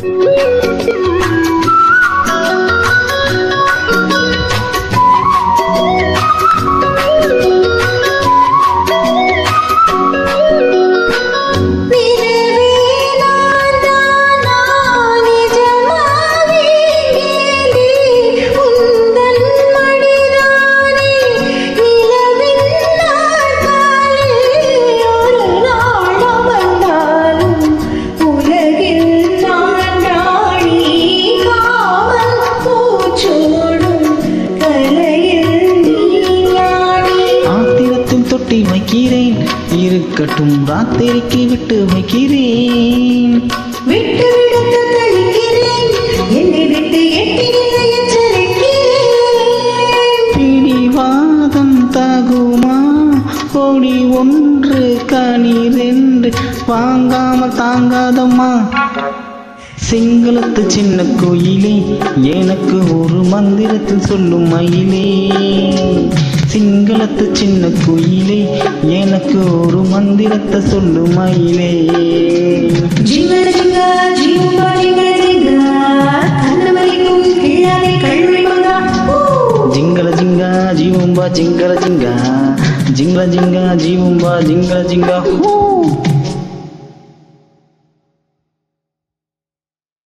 ஆத்திரத்தில் தொட்டி வைக்கிறேன் இருக்கட்டும் ராத்திரிக்கு விட்டு வைக்கிறேன் விட்டு விடுத்து தளிக்கிறேன் என்னை விட்டு எட்டி நிலை எச்சரிக்கிறேன் பிடிவாதம் தாகுமா கோடி ஒன்று கனி ரெண்டு வாங்காம தாங்காதம்மா சிங்களத்து சின்ன கோயிலே எனக்கு ஒரு மந்திரத்தில் சொல்லும் மயிலே சிங்களத்து சின்ன கோயிலே எனக்கு ஒரு மந்திரத்தை சொல்லும் மயிலே ஜிங்கட ஜிங்கா ஜீவா ஜிங்கட ஜிங்கா கண்ணமலிக்கும் கிழாதை கல்வி மங்கா ஊ జింగల జింగ జీవంబా జింగల జింగ జింగల జింగ జీవంబా జింగల జింగ హూ